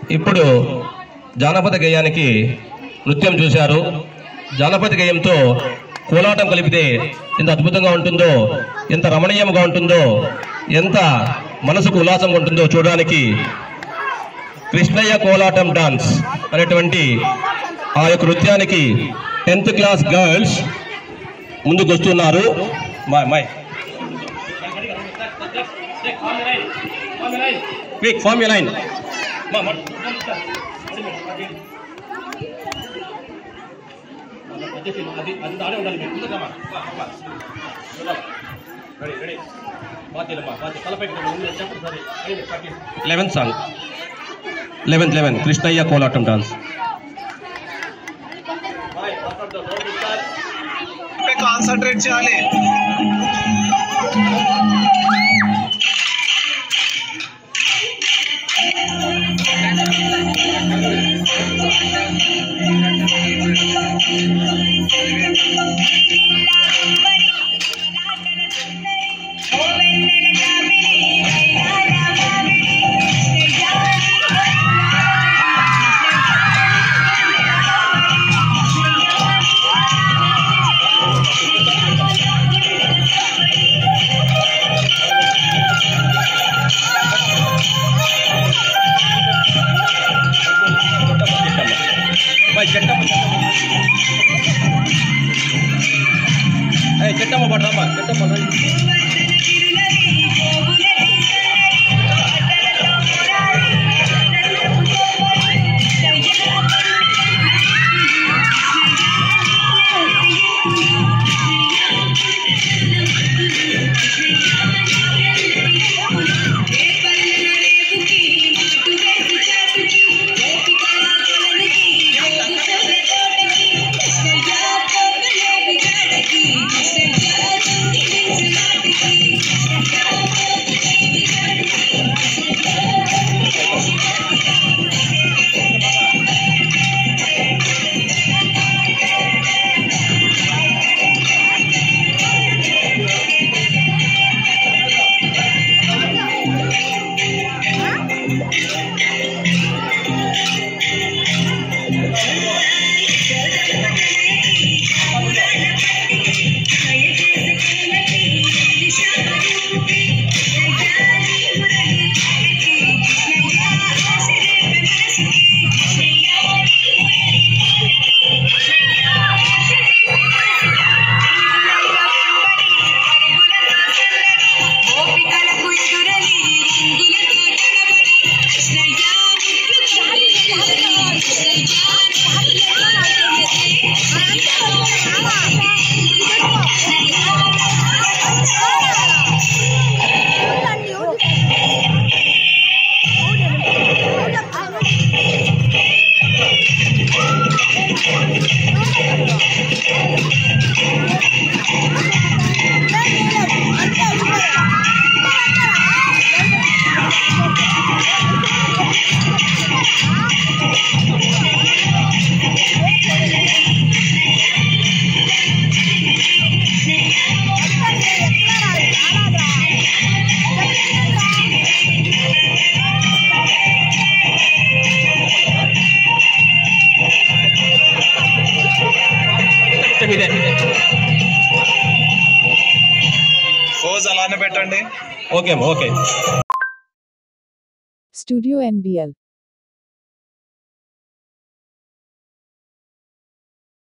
ఇప్పుడు జానపద గేయానికి నృత్యం చూశారు జానపద గేయంతో కోలాటం కలిపితే ఎంత అద్భుతంగా ఉంటుందో ఎంత రమణీయంగా ఉంటుందో ఎంత మనసుకు ఉల్లాసంగా ఉంటుందో చూడడానికి కృష్ణయ్య కోలాటం డాన్స్ అనేటువంటి ఆ యొక్క నృత్యానికి టెన్త్ క్లాస్ గర్ల్స్ ముందుకు వస్తున్నారు my my quick form you line eleventh song eleventh eleven Krishnaiah Kolatam dance concentrate చేయాలి చెట్టమ్మ పడమ్మా చెట్టమ్మ గోపికలకు ఎదురని రంగులతో తడబడి కృష్ణయ్య ముద్దు కృష్ణయ్య ఇదే పోజ్ అలానే పెట్టండి ఓకే అమ్మా ఓకే Studio NBL